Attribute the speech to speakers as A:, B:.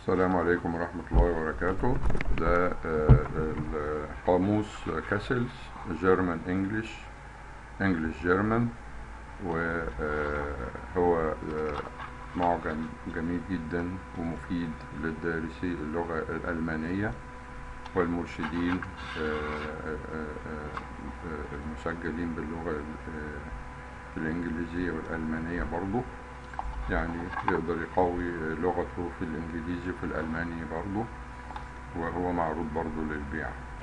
A: السلام عليكم ورحمة الله وبركاته ده آه، القاموس كاسلز جيرمان انجلش انجلش جيرمان وهو معجم جميل جدا ومفيد للدارسي اللغة الألمانية والمرشدين آه، آه، آه، المسجلين باللغة ال- الإنجليزية والألمانية برضو يعني يقدر يقوي لغته في الإنجليزي وفي الألماني برضو وهو معروض برضو للبيع